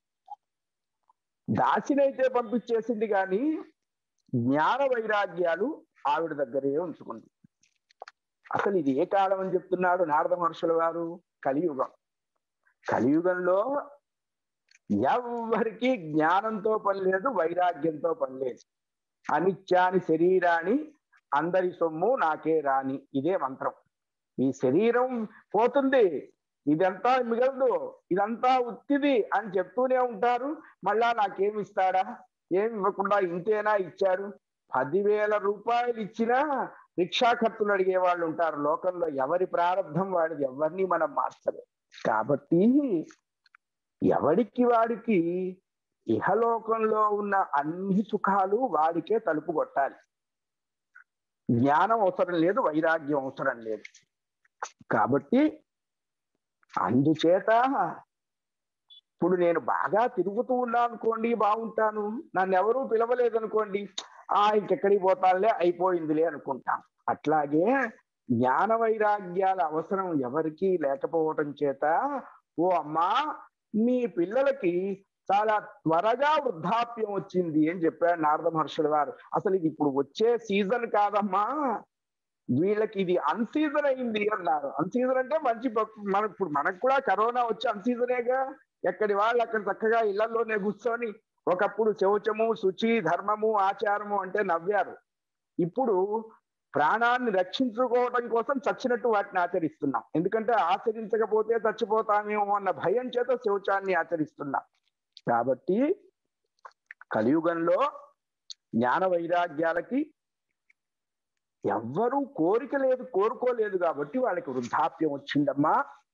A: దాసినైతే పంపించేసింది కానీ జ్ఞాన వైరాగ్యాలు ఆవిడ దగ్గరే ఉంచుకుంది అసలు ఇది ఏ కాలం అని చెప్తున్నాడు నారద మహర్షుల వారు కలియుగం కలియుగంలో ఎవరికి జ్ఞానంతో పని లేదు వైరాగ్యంతో పని లేదు అనిత్యాని శరీరాన్ని అందరి సొమ్ము నాకే రాని ఇదే మంత్రం ఈ శరీరం పోతుంది ఇదంతా మిగలదు ఇదంతా ఉత్తిది అని చెప్తూనే ఉంటారు మళ్ళా నాకేమి ఇస్తాడా ఏమి ఇవ్వకుండా ఇంతేనా ఇచ్చారు పదివేల రూపాయలు ఇచ్చినా రిక్షా ఖర్చులు అడిగే వాళ్ళు ఉంటారు లోకంలో ఎవరి ప్రారంభం వాడిది ఎవరిని మనం మార్చలేదు కాబట్టి ఎవడికి వాడికి ఇహలోకంలో ఉన్న అన్ని సుఖాలు వాడికే తలుపు కొట్టాలి జ్ఞానం అవసరం లేదు వైరాగ్యం అవసరం లేదు కాబట్టి అందుచేత ఇప్పుడు నేను బాగా తిరుగుతూ ఉన్నా అనుకోండి బాగుంటాను నన్ను ఎవరూ పిలవలేదు అనుకోండి ఆ ఇంకెక్కడికి పోతానులే అయిపోయిందిలే అనుకుంటాం అట్లాగే జ్ఞాన వైరాగ్యాల అవసరం ఎవరికీ లేకపోవటం చేత ఓ అమ్మా మీ పిల్లలకి చాలా త్వరగా వృద్ధాప్యం వచ్చింది అని చెప్పాడు నారద మహర్షుల వారు అసలు ఇది ఇప్పుడు వచ్చే సీజన్ కాదమ్మా వీళ్ళకి ఇది అన్సీజన్ అయింది అన్నారు అన్సీజన్ అంటే మంచి మన ఇప్పుడు మనకు కూడా కరోనా వచ్చి అన్సీజనేగా ఎక్కడి వాళ్ళు అక్కడ చక్కగా ఇళ్లలోనే కూర్చొని ఒకప్పుడు శౌచము శుచి ధర్మము ఆచారము అంటే నవ్వారు ఇప్పుడు ప్రాణాన్ని రక్షించుకోవడం కోసం చచ్చినట్టు వాటిని ఆచరిస్తున్నాం ఎందుకంటే ఆచరించకపోతే చచ్చిపోతామేమో అన్న భయం చేత శౌచాన్ని ఆచరిస్తున్నాం కాబట్టి కలియుగంలో జ్ఞాన వైరాగ్యాలకి ఎవ్వరూ కోరిక లేదు కోరుకోలేదు కాబట్టి వాళ్ళకి వృద్ధాప్యం వచ్చిందమ్మా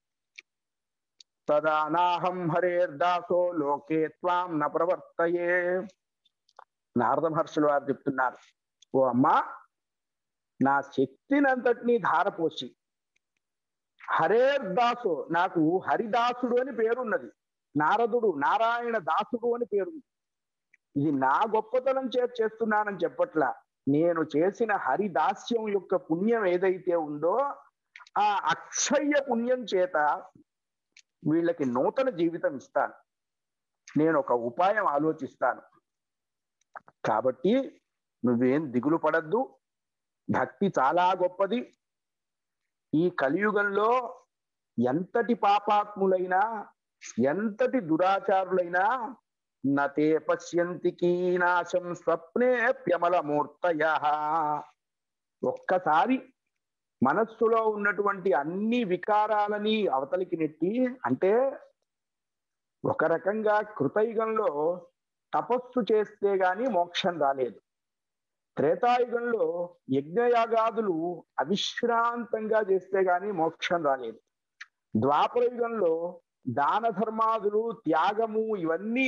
A: తదా నాహం హరేర్దాసో లోకే త్వాం న ప్రవర్తయే నారద మహర్షులు వారు చెప్తున్నారు ఓ అమ్మా నా శక్తినంతటినీ ధారపోసి హరేర్దాసు నాకు హరిదాసుడు అని పేరున్నది నారదుడు నారాయణ దాసుడు అని పేరుంది ఇది నా గొప్పతనం చేత చేస్తున్నానని చెప్పట్లా నేను చేసిన హరిదాస్యం యొక్క పుణ్యం ఏదైతే ఉందో ఆ అక్షయ పుణ్యం చేత వీళ్ళకి నూతన జీవితం ఇస్తాను నేను ఒక ఉపాయం ఆలోచిస్తాను కాబట్టి నువ్వేం దిగులు పడద్దు భక్తి చాలా గొప్పది ఈ కలియుగంలో ఎంతటి పాపాత్ములైనా ఎంతటి దురాచారులైనా నతే పశ్యంతి కీనాశం స్వప్నే ప్యమలమూర్తయ ఒక్కసారి మనస్సులో ఉన్నటువంటి అన్ని వికారాలని అవతలికి నెట్టి అంటే ఒక రకంగా కృతయుగంలో తపస్సు చేస్తే గాని మోక్షం రాలేదు త్రేతాయుగంలో యజ్ఞయాగాదులు అవిశ్రాంతంగా చేస్తే గాని మోక్షం రాలేదు ద్వాపరయుగంలో దాన ధర్మాదులు త్యాగము ఇవన్నీ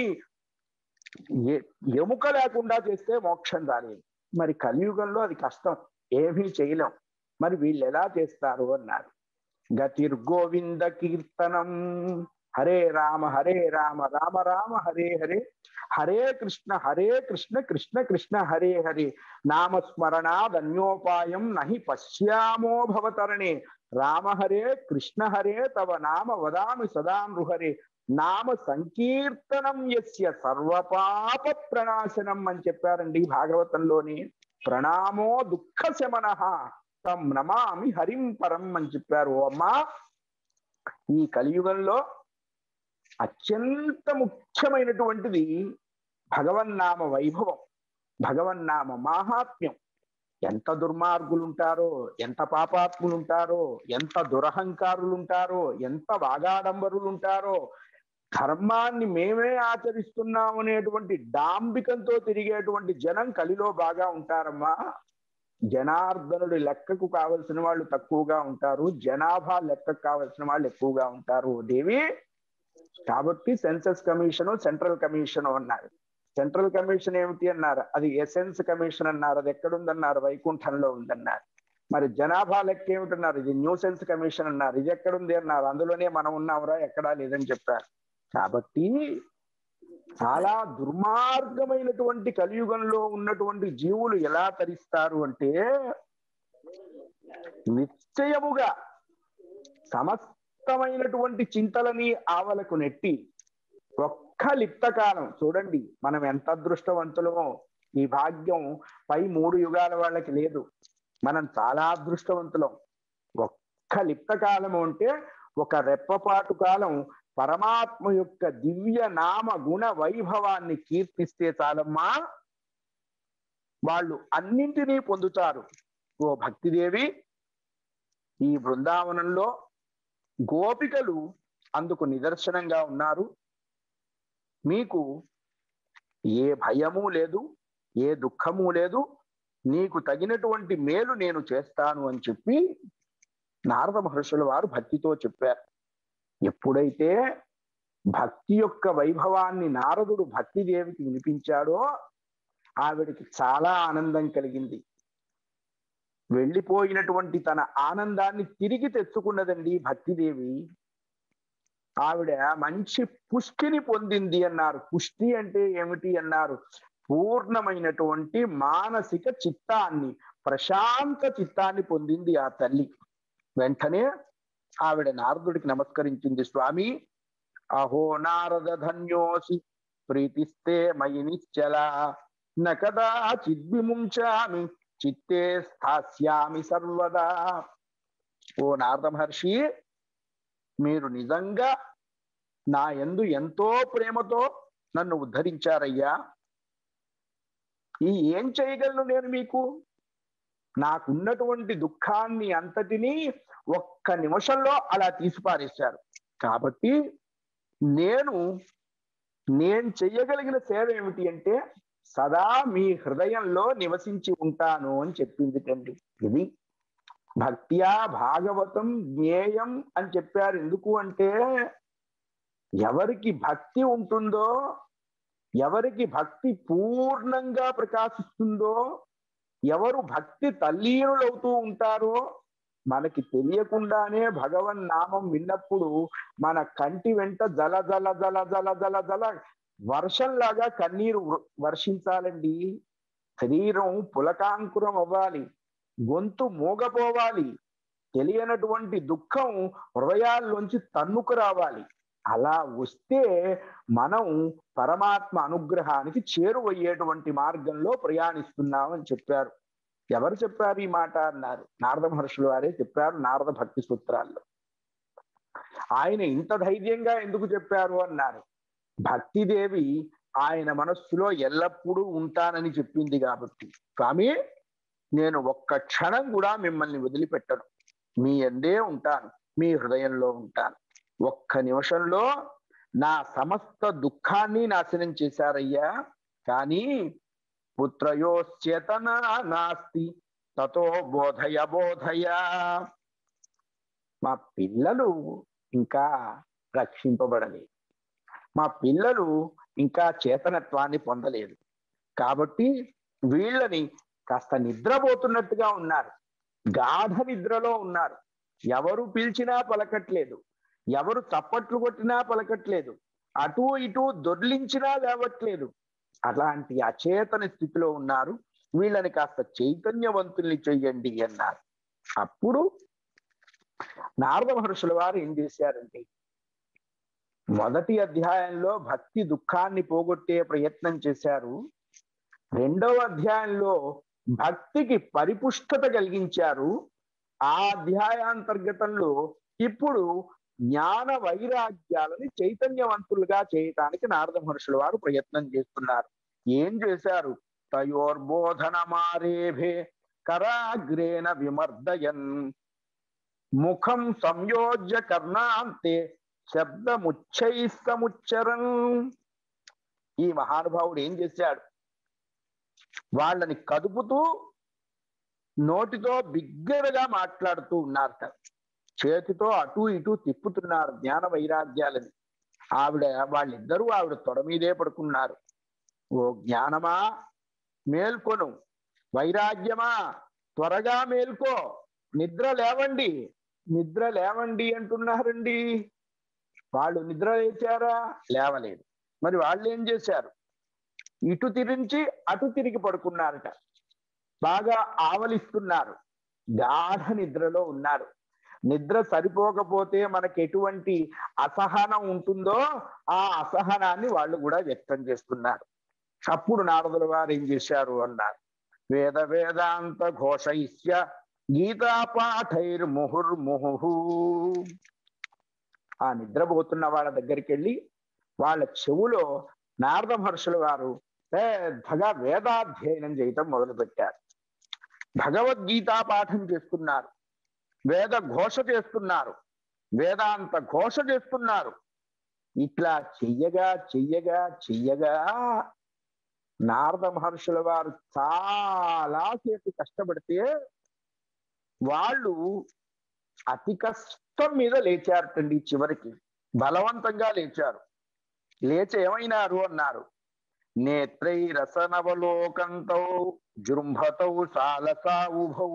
A: ఎముక లేకుండా చేస్తే మోక్షం రాలేదు మరి కలియుగంలో అది కష్టం ఏమీ చేయలేం మరి వీళ్ళు ఎలా చేస్తారు అన్నారు గతిర్గోవింద కీర్తనం హరే రామ హరే రామ రామ రామ హరే హరే హరే కృష్ణ హరే కృష్ణ కృష్ణ కృష్ణ హరే హరే నామస్మరణాదన్యోపాయం నహి పశ్యామో భవతరణే రామ హరే కృష్ణ హరే తవ నామ వదామి సదా నృహరే నామ సంకీర్తనం యస్య సర్వపాప ప్రణాశనం అని చెప్పారండి భాగవతంలోని ప్రణామో దుఃఖ శమన తం నమామి హరిం పరం అని చెప్పారు ఓ అమ్మా ఈ కలియుగంలో అత్యంత ముఖ్యమైనటువంటిది భగవన్నామ వైభవం భగవన్నామ మాహాత్మ్యం ఎంత దుర్మార్గులు ఉంటారో ఎంత పాపాత్ములు ఉంటారో ఎంత దురహంకారులు ఉంటారో ఎంత వాగాడంబరులు ఉంటారో ధర్మాన్ని మేమే ఆచరిస్తున్నాం అనేటువంటి డాంబికంతో తిరిగేటువంటి జనం కలిలో బాగా ఉంటారమ్మా జనార్దనుడి లెక్కకు కావలసిన వాళ్ళు తక్కువగా ఉంటారు జనాభా లెక్కకు కావలసిన వాళ్ళు ఎక్కువగా ఉంటారు దేవి కాబట్టి సెన్సస్ కమిషన్ సెంట్రల్ కమిషన్ అన్నారు సెంట్రల్ కమిషన్ ఏమిటి అన్నారు అది ఎసెన్స్ కమిషన్ అన్నారు అది ఎక్కడుందన్నారు వైకుంఠంలో ఉందన్నారు మరి జనాభా లెక్క ఏమిటన్నారు ఇది న్యూ సెన్స్ కమిషన్ అన్నారు ఇది ఎక్కడుంది అన్నారు అందులోనే మనం ఉన్నాంరా ఎక్కడా లేదని చెప్పారు కాబట్టి చాలా దుర్మార్గమైనటువంటి కలియుగంలో ఉన్నటువంటి జీవులు ఎలా తరిస్తారు అంటే నిశ్చయముగా సమస్తమైనటువంటి చింతలని ఆవలకు నెట్టి ఒక్క లిప్తకాలం చూడండి మనం ఎంత అదృష్టవంతులమో ఈ భాగ్యం పై మూడు యుగాల వాళ్ళకి లేదు మనం చాలా అదృష్టవంతులం ఒక్క లిప్తకాలము అంటే ఒక రెప్పపాటు కాలం పరమాత్మ యొక్క దివ్య నామ గుణ వైభవాన్ని కీర్తిస్తే చాలమ్మా వాళ్ళు అన్నింటినీ పొందుతారు ఓ భక్తిదేవి ఈ బృందావనంలో గోపికలు అందుకు నిదర్శనంగా ఉన్నారు మీకు ఏ భయము లేదు ఏ దుఃఖము లేదు నీకు తగినటువంటి మేలు నేను చేస్తాను అని చెప్పి నారద మహర్షుల వారు భక్తితో చెప్పారు ఎప్పుడైతే భక్తి యొక్క వైభవాన్ని నారదుడు భక్తి దేవికి వినిపించాడో ఆవిడికి చాలా ఆనందం కలిగింది వెళ్ళిపోయినటువంటి తన ఆనందాన్ని తిరిగి తెచ్చుకున్నదండి భక్తిదేవి ఆవిడ మంచి పుష్టిని పొందింది అన్నారు పుష్టి అంటే ఏమిటి అన్నారు పూర్ణమైనటువంటి మానసిక చిత్తాన్ని ప్రశాంత చిత్తాన్ని పొందింది ఆ తల్లి వెంటనే ఆవిడ నారదుడికి నమస్కరించింది స్వామి అహో నారద ధన్యోసి ప్రీతిస్తే మయి నిశ్చల నకదా చిద్విముంచామి చిత్తే స్థాస్యామి సర్వదా ఓ నారద మహర్షి మీరు నిజంగా నా ఎందు ఎంతో ప్రేమతో నన్ను ఉద్ధరించారయ్యా ఈ ఏం చేయగలను నేను మీకు నాకున్నటువంటి దుఃఖాన్ని అంతటినీ ఒక్క నిమిషంలో అలా తీసిపారేశారు కాబట్టి నేను నేను చెయ్యగలిగిన సేవ ఏమిటి అంటే సదా మీ హృదయంలో నివసించి ఉంటాను అని చెప్పింది తండ్రి ఇది భక్త్యా భాగవతం జ్ఞేయం అని చెప్పారు ఎందుకు అంటే ఎవరికి భక్తి ఉంటుందో ఎవరికి భక్తి పూర్ణంగా ప్రకాశిస్తుందో ఎవరు భక్తి తల్లీనులవుతూ ఉంటారో మనకి తెలియకుండానే భగవన్ నామం విన్నప్పుడు మన కంటి వెంట జల జల జల జల జల జల వర్షంలాగా కన్నీరు వర్షించాలండి శరీరం పులకాంకురం అవ్వాలి గొంతు మూగపోవాలి తెలియనటువంటి దుఃఖం హృదయాల్లోంచి తన్నుకు రావాలి అలా వస్తే మనం పరమాత్మ అనుగ్రహానికి చేరువయ్యేటువంటి మార్గంలో ప్రయాణిస్తున్నామని చెప్పారు ఎవరు చెప్పారు ఈ మాట అన్నారు నారద మహర్షులు వారే చెప్పారు నారద భక్తి సూత్రాల్లో ఆయన ఇంత ధైర్యంగా ఎందుకు చెప్పారు అన్నారు భక్తిదేవి ఆయన మనస్సులో ఎల్లప్పుడూ ఉంటానని చెప్పింది కాబట్టి స్వామి నేను ఒక్క క్షణం కూడా మిమ్మల్ని వదిలిపెట్టను మీ ఎందే ఉంటాను మీ హృదయంలో ఉంటాను ఒక్క నిమిషంలో నా సమస్త దుఃఖాన్ని నాశనం చేశారయ్యా కానీ పుత్రయోశ్చేతన నాస్తి తతో బోధయ బోధయ మా పిల్లలు ఇంకా రక్షింపబడలేదు మా పిల్లలు ఇంకా చేతనత్వాన్ని పొందలేదు కాబట్టి వీళ్ళని కాస్త నిద్రపోతున్నట్టుగా ఉన్నారు గాఢ నిద్రలో ఉన్నారు ఎవరు పిలిచినా పలకట్లేదు ఎవరు చప్పట్లు కొట్టినా పలకట్లేదు అటు ఇటు దొర్లించినా లేవట్లేదు అలాంటి అచేతన స్థితిలో ఉన్నారు వీళ్ళని కాస్త చైతన్యవంతుల్ని చెయ్యండి అన్నారు అప్పుడు నారద మహర్షుల వారు ఏం చేశారంటే మొదటి అధ్యాయంలో భక్తి దుఃఖాన్ని పోగొట్టే ప్రయత్నం చేశారు రెండవ అధ్యాయంలో భక్తికి పరిపుష్టత కలిగించారు ఆ అధ్యాయాంతర్గతంలో ఇప్పుడు జ్ఞాన వైరాగ్యాలని చైతన్యవంతులుగా చేయటానికి నారద మహర్షుల వారు ప్రయత్నం చేస్తున్నారు ఏం చేశారు తయోర్బోధన మారేభే కరాగ్రేణ విమర్దయన్ ముఖం సంయోజ్య కర్ణాంతే శబ్దముచ్చైస్తముచ్చరన్ ఈ మహానుభావుడు ఏం చేశాడు వాళ్ళని కదుపుతూ నోటితో బిగ్గరగా మాట్లాడుతూ ఉన్నారట చేతితో అటు ఇటు తిప్పుతున్నారు జ్ఞాన వైరాగ్యాలని ఆవిడ వాళ్ళిద్దరూ ఆవిడ తొడ మీదే పడుకున్నారు ఓ జ్ఞానమా మేల్కొను వైరాగ్యమా త్వరగా మేల్కో నిద్ర లేవండి నిద్ర లేవండి అంటున్నారండి వాళ్ళు నిద్ర లేచారా లేవలేదు మరి వాళ్ళు ఏం చేశారు ఇటు తిరించి అటు తిరిగి పడుకున్నారట బాగా ఆవలిస్తున్నారు గాఢ నిద్రలో ఉన్నారు నిద్ర సరిపోకపోతే మనకి ఎటువంటి అసహనం ఉంటుందో ఆ అసహనాన్ని వాళ్ళు కూడా వ్యక్తం చేస్తున్నారు అప్పుడు నారదుల వారు ఏం చేశారు అన్నారు వేద వేదాంత ఘోషయిష్య గీతా పాఠైర్ ముహుర్ముహు ఆ నిద్రపోతున్న వాళ్ళ దగ్గరికి వెళ్ళి వాళ్ళ చెవులో నారద మహర్షుల వారు పెద్దగా వేదాధ్యయనం చేయటం మొదలుపెట్టారు భగవద్గీత పాఠం చేస్తున్నారు వేద ఘోష చేస్తున్నారు వేదాంత ఘోష చేస్తున్నారు ఇట్లా చెయ్యగా చెయ్యగా చెయ్యగా నారద మహర్షుల వారు చాలాసేపు కష్టపడితే వాళ్ళు అతి కష్టం మీద లేచారటండి చివరికి బలవంతంగా లేచారు లేచి ఏమైనారు అన్నారు నేత్రై రసనవలోకంతో జృంభతౌ సాలసా ఉభౌ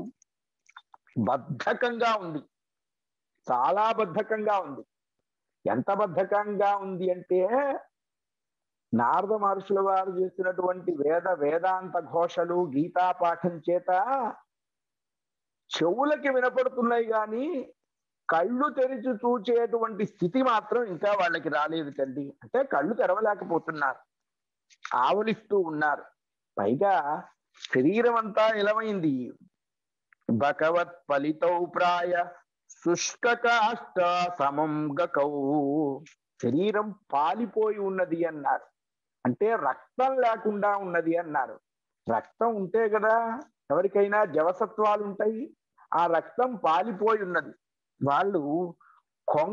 A: బద్ధకంగా ఉంది చాలా బద్ధకంగా ఉంది ఎంత బద్ధకంగా ఉంది అంటే నారద మహర్షుల వారు చేసినటువంటి వేద వేదాంత ఘోషలు గీతా పాఠం చేత చెవులకి వినపడుతున్నాయి కానీ కళ్ళు తెరిచి చూచేటువంటి స్థితి మాత్రం ఇంకా వాళ్ళకి రాలేదు తండ్రి అంటే కళ్ళు తెరవలేకపోతున్నారు ఆవలిస్తూ ఉన్నారు పైగా శరీరం అంతా ఎలమైంది భగవత్ ఫలితౌ ప్రాయ శుష్క కాష్ట సమం గకౌ శరీరం పాలిపోయి ఉన్నది అన్నారు అంటే రక్తం లేకుండా ఉన్నది అన్నారు రక్తం ఉంటే కదా ఎవరికైనా జవసత్వాలు ఉంటాయి ఆ రక్తం పాలిపోయి ఉన్నది వాళ్ళు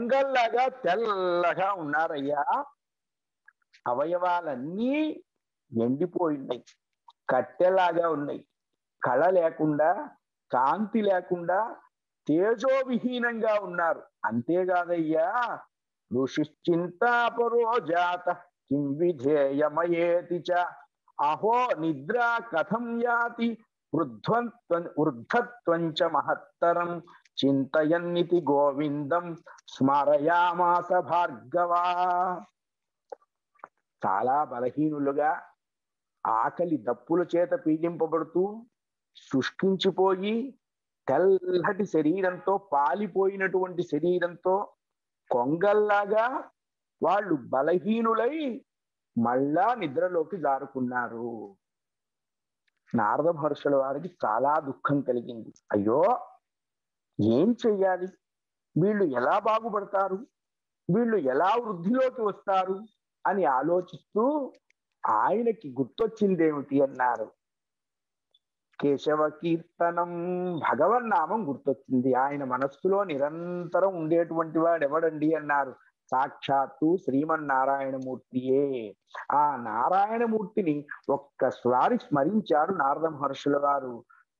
A: కొంగల్లాగా తెల్లగా ఉన్నారయ్యా అవయవాలన్నీ ఎండిపోయినాయి కట్టెలాగా ఉన్నాయి కళ లేకుండా కాంతి లేకుండా తేజోవిహీనంగా ఉన్నారు అంతేకాదయ్యా ఋషిశ్చింతాపరో జాత కిం విధేయమయేతి చ అహో నిద్ర కథం యాతి వృద్ధత్వం వృద్ధత్వం చ మహత్తరం చింతయన్నితి గోవిందం స్మరయామాస భార్గవా చాలా బలహీనులుగా ఆకలి దప్పుల చేత పీడింపబడుతూ శుష్కించిపోయి తెల్లటి శరీరంతో పాలిపోయినటువంటి శరీరంతో కొంగల్లాగా వాళ్ళు బలహీనులై మళ్ళా నిద్రలోకి జారుకున్నారు నారద మహర్షుల వారికి చాలా దుఃఖం కలిగింది అయ్యో ఏం చెయ్యాలి వీళ్ళు ఎలా బాగుపడతారు వీళ్ళు ఎలా వృద్ధిలోకి వస్తారు అని ఆలోచిస్తూ ఆయనకి గుర్తొచ్చిందేమిటి అన్నారు కేశవ కీర్తనం భగవన్నామం గుర్తొచ్చింది ఆయన మనస్సులో నిరంతరం ఉండేటువంటి వాడు ఎవడండి అన్నారు సాక్షాత్తు శ్రీమన్నారాయణమూర్తియే ఆ నారాయణమూర్తిని ఒక్కసారి స్మరించారు నారద మహర్షుల వారు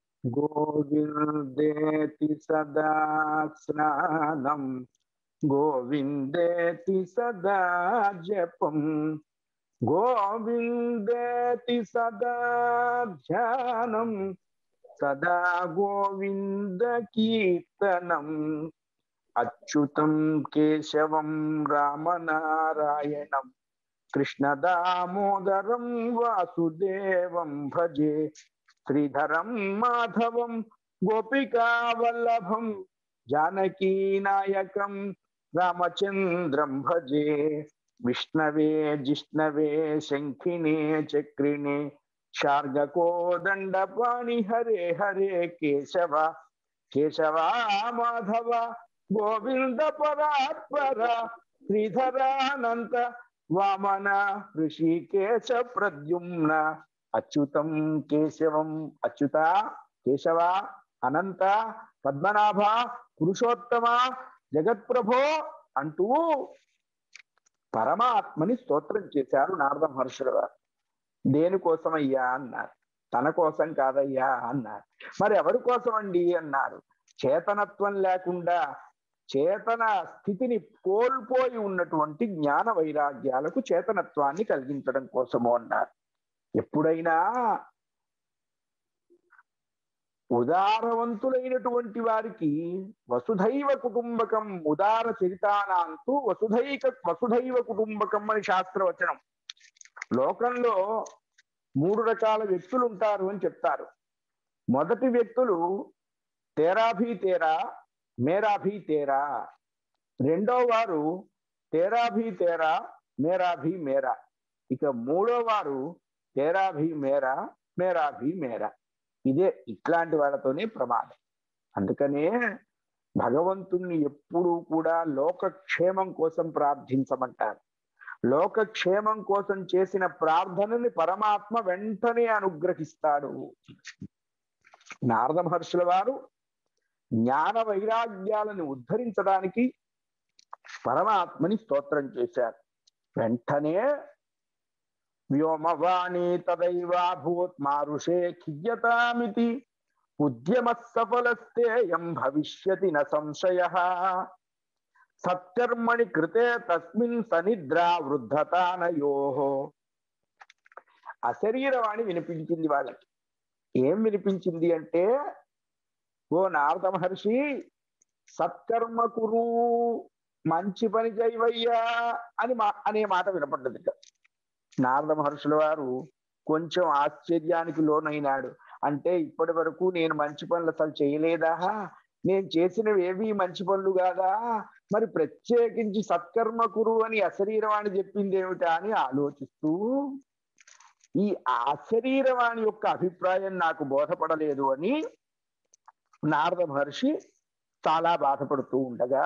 A: గోవిందేతి సదా స్నానం గోవిందేతి సదా జపం గోవిందేతి సదా ధ్యానం సదా గోవింద కీర్తనం అచ్యుతం కేశవం రామనారాయణం కృష్ణ దామోదరం వాసుదేవం భజే శ్రీధరం మాధవం గోపికా వల్లభం జానకీ నాయకం రామచంద్రం భజే విష్ణవే జిష్ణవే శంఖినే చక్రిణే శార్గకోదండపాణి హరే హరే కేశవ కేశవ మాధవ గోవింద పరాత్పర శ్రీధరానంత వామన ఋషికేశ ప్రద్యుమ్న అచ్యుతం కేశవం అచ్యుత కేశవ అనంత పద్మనాభ పురుషోత్తమ జగత్ప్రభో అంటూ పరమాత్మని స్తోత్రం చేశారు నారద మహర్షుల వారు దేనికోసమయ్యా అన్నారు తన కోసం కాదయ్యా అన్నారు మరి ఎవరి కోసం అండి అన్నారు చేతనత్వం లేకుండా చేతన స్థితిని కోల్పోయి ఉన్నటువంటి జ్ఞాన వైరాగ్యాలకు చేతనత్వాన్ని కలిగించడం కోసము అన్నారు ఎప్పుడైనా ఉదారవంతులైనటువంటి వారికి వసుధైవ కుటుంబకం ఉదార చరితానాంతు వసుధైక వసుధైవ కుటుంబకం అని శాస్త్రవచనం లోకంలో మూడు రకాల వ్యక్తులు ఉంటారు అని చెప్తారు మొదటి వ్యక్తులు తేరాభీ తేరా మేరాభీ తేరా రెండో వారు తేరాభీ తేరా మేరాభీ మేరా ఇక మూడో వారు తేరాభీ మేరా మేరాభీ మేరా ఇదే ఇట్లాంటి వాళ్ళతోనే ప్రమాదం అందుకనే భగవంతుణ్ణి ఎప్పుడూ కూడా లోకక్షేమం కోసం ప్రార్థించమంటారు లోకక్షేమం కోసం చేసిన ప్రార్థనని పరమాత్మ వెంటనే అనుగ్రహిస్తాడు నారద మహర్షుల వారు జ్ఞాన వైరాగ్యాలను ఉద్ధరించడానికి పరమాత్మని స్తోత్రం చేశారు వెంటనే వ్యోమవాణి తదైవాభూత్ మారుషే ఖియ్యతామితి ఉద్యమ సఫలస్తేయం భవిష్యతి న సంశయ సత్కర్మణి కృతే తస్మిన్ సనిద్రా వృద్ధతానయో అశరీరవాణి వినిపించింది వాళ్ళకి ఏం వినిపించింది అంటే ఓ నారద మహర్షి సత్కర్మ కురు మంచి పని చేయవయ్యా అని మా అనే మాట వినపడ్డది నారద మహర్షుల వారు కొంచెం ఆశ్చర్యానికి లోనైనాడు అంటే ఇప్పటి వరకు నేను మంచి పనులు అసలు చేయలేదా నేను చేసినవి ఏవి మంచి పనులు కాదా మరి ప్రత్యేకించి సత్కర్మ కురు అని అశరీరవాణి చెప్పింది ఏమిటా అని ఆలోచిస్తూ ఈ అశరీరవాణి యొక్క అభిప్రాయం నాకు బోధపడలేదు అని నారద మహర్షి చాలా బాధపడుతూ ఉండగా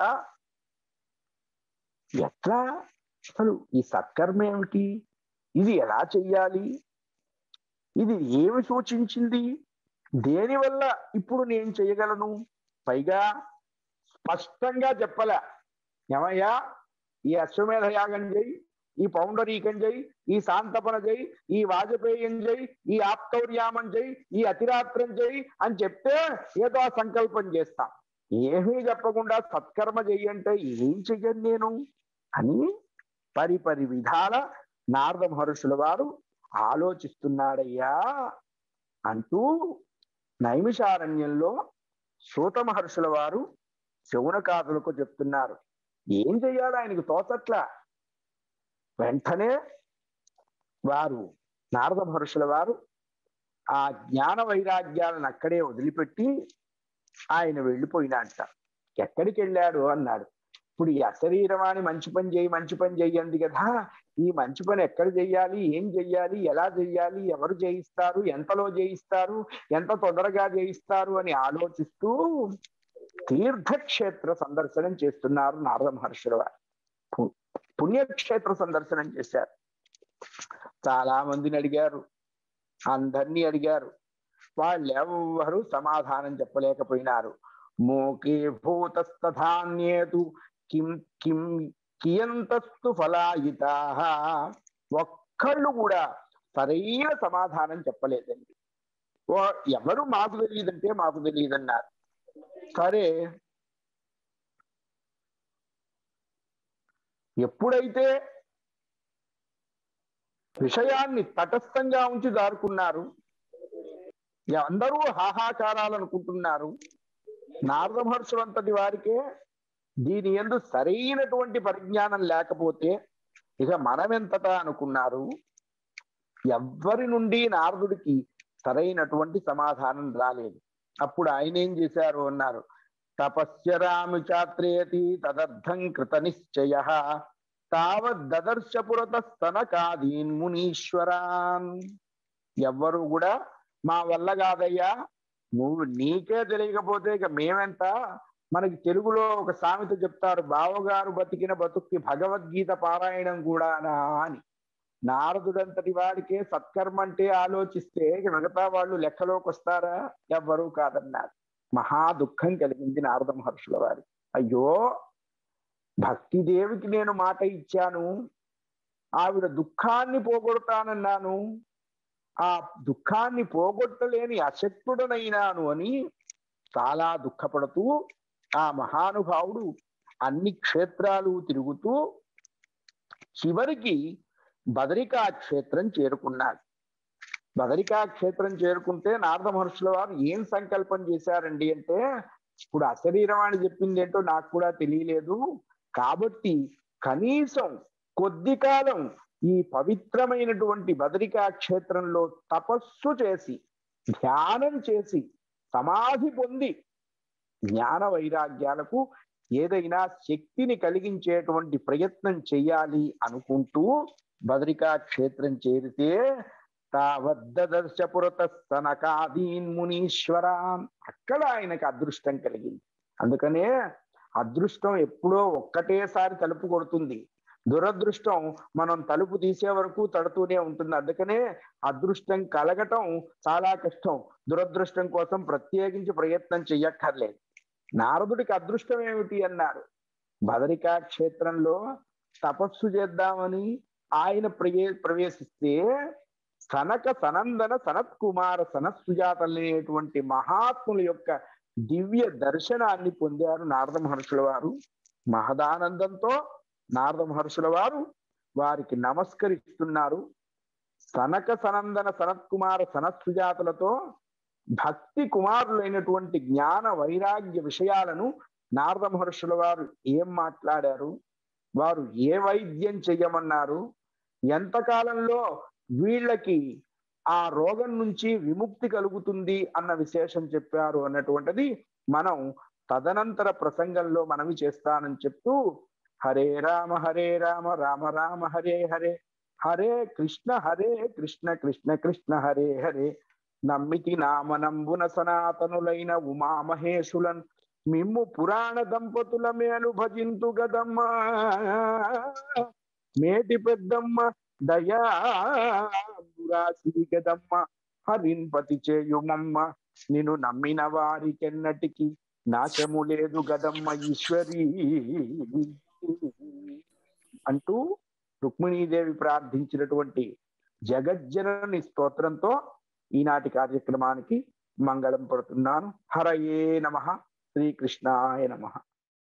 A: ఎట్లా అసలు ఈ సత్కర్మ ఏమిటి ఇది ఎలా చెయ్యాలి ఇది ఏమి సూచించింది దేనివల్ల ఇప్పుడు నేను చేయగలను పైగా స్పష్టంగా చెప్పలే ఏమయ్యా ఈ అశ్వమేధ యాగం చేయి ఈ పౌండరీకం జై ఈ శాంతపన జై ఈ వాజపేయం జై ఈ ఆప్తౌర్యామం జై ఈ అతిరాత్రం జై అని చెప్తే ఏదో ఆ సంకల్పం చేస్తాం ఏమీ చెప్పకుండా సత్కర్మ చెయ్యంటే ఏం చెయ్యను నేను అని పరిపరి విధాల నారద మహర్షుల వారు ఆలోచిస్తున్నాడయ్యా అంటూ నైమిషారణ్యంలో సూత మహర్షుల వారు శౌనకాదులకు చెప్తున్నారు ఏం చెయ్యాలి ఆయనకు తోచట్లా వెంటనే వారు నారద మహర్షుల వారు ఆ జ్ఞాన వైరాగ్యాలను అక్కడే వదిలిపెట్టి ఆయన వెళ్ళిపోయినాట ఎక్కడికి వెళ్ళాడు అన్నాడు ఇప్పుడు ఈ అశరీరవాణి మంచి పని చేయి మంచి పని చెయ్యండి కదా ఈ మంచి పని ఎక్కడ చెయ్యాలి ఏం చెయ్యాలి ఎలా చెయ్యాలి ఎవరు చేయిస్తారు ఎంతలో చేయిస్తారు ఎంత తొందరగా చేయిస్తారు అని ఆలోచిస్తూ తీర్థక్షేత్ర సందర్శనం చేస్తున్నారు నారద మహర్షుల వారు పు- పుణ్యక్షేత్ర సందర్శనం చేశారు చాలా మందిని అడిగారు అందరినీ అడిగారు వాళ్ళెవ్వరూ సమాధానం చెప్పలేకపోయినారు మోకే భూతస్థాన్యేతు కిం కిం కియంతస్తు ఫలాయితా ఒక్కళ్ళు కూడా సరైన సమాధానం చెప్పలేదండి ఓ ఎవరు మాకు తెలియదంటే మాకు తెలియదన్నారు సరే ఎప్పుడైతే విషయాన్ని తటస్థంగా ఉంచి దారుకున్నారు అందరూ హాహాకారాలు అనుకుంటున్నారు నారద మహర్షులంతటి వారికే దీని ఎందు సరైనటువంటి పరిజ్ఞానం లేకపోతే ఇక మనమెంతటా అనుకున్నారు ఎవ్వరి నుండి నారదుడికి సరైనటువంటి సమాధానం రాలేదు అప్పుడు ఆయన ఏం చేశారు అన్నారు తపస్యరామి చాత్రేతి తదర్థం కృత నిశ్చయ తావద్దర్శ పురత స్తనకాదీన్ మునీశ్వరాన్ ఎవ్వరు కూడా మా వల్ల కాదయ్యా నువ్వు నీకే తెలియకపోతే ఇక మేమెంత మనకి తెలుగులో ఒక సామెత చెప్తారు బావగారు బతికిన బతుక్కి భగవద్గీత పారాయణం కూడానా అని నారదుడంతటి వాడికే సత్కర్మ అంటే ఆలోచిస్తే ఇక మిగతా వాళ్ళు లెక్కలోకి వస్తారా ఎవ్వరూ కాదన్నారు మహా దుఃఖం కలిగింది నారద మహర్షుల వారి అయ్యో భక్తిదేవికి నేను మాట ఇచ్చాను ఆవిడ దుఃఖాన్ని పోగొడతానన్నాను ఆ దుఃఖాన్ని పోగొట్టలేని అశక్తుడనైనాను అని చాలా దుఃఖపడుతూ ఆ మహానుభావుడు అన్ని క్షేత్రాలు తిరుగుతూ చివరికి బదరికా క్షేత్రం చేరుకున్నాడు బదరికా క్షేత్రం చేరుకుంటే నారద మహర్షుల వారు ఏం సంకల్పం చేశారండి అంటే ఇప్పుడు అశరీరం అని చెప్పింది ఏంటో నాకు కూడా తెలియలేదు కాబట్టి కనీసం కొద్ది కాలం ఈ పవిత్రమైనటువంటి బదరికా క్షేత్రంలో తపస్సు చేసి ధ్యానం చేసి సమాధి పొంది జ్ఞాన వైరాగ్యాలకు ఏదైనా శక్తిని కలిగించేటువంటి ప్రయత్నం చెయ్యాలి అనుకుంటూ బదరికా క్షేత్రం చేరితే తావద్దర్శపురత సనకాదీన్ మునీశ్వరాన్ అక్కడ ఆయనకు అదృష్టం కలిగింది అందుకనే అదృష్టం ఎప్పుడో ఒక్కటేసారి తలుపు కొడుతుంది దురదృష్టం మనం తలుపు తీసే వరకు తడుతూనే ఉంటుంది అందుకనే అదృష్టం కలగటం చాలా కష్టం దురదృష్టం కోసం ప్రత్యేకించి ప్రయత్నం చెయ్యక్కర్లేదు నారదుడికి అదృష్టం ఏమిటి అన్నారు బదరికా క్షేత్రంలో తపస్సు చేద్దామని ఆయన ప్రవే ప్రవేశిస్తే సనక సనందన సనత్ కుమార సనత్సుజాతలనేటువంటి మహాత్ముల యొక్క దివ్య దర్శనాన్ని పొందారు నారద మహర్షుల వారు మహదానందంతో నారద మహర్షుల వారు వారికి నమస్కరిస్తున్నారు సనక సనందన సనత్ కుమార సనత్సుజాతులతో భక్తి కుమారులైనటువంటి జ్ఞాన వైరాగ్య విషయాలను నారద మహర్షుల వారు ఏం మాట్లాడారు వారు ఏ వైద్యం చెయ్యమన్నారు ఎంతకాలంలో వీళ్ళకి ఆ రోగం నుంచి విముక్తి కలుగుతుంది అన్న విశేషం చెప్పారు అన్నటువంటిది మనం తదనంతర ప్రసంగంలో మనవి చేస్తానని చెప్తూ హరే రామ హరే రామ రామ రామ హరే హరే హరే కృష్ణ హరే కృష్ణ కృష్ణ కృష్ణ హరే హరే నమ్మితి నామనంబున సనాతనులైన ఉమామహేశులన్ మిమ్ము పురాణ దంపతుల మేలు భజింతు గదమ్మ మేటి పెద్దమ్మ దయాసి గదమ్మ హరిన్పతి చేయుమమ్మ నిన్ను నమ్మిన వారికెన్నటికి నాశము లేదు గదమ్మ ఈశ్వరి అంటూ రుక్మిణీదేవి ప్రార్థించినటువంటి జగజ్జనని స్తోత్రంతో ఈనాటి కార్యక్రమానికి మంగళం పడుతున్నాను హరయే నమ శ్రీకృష్ణాయ నమ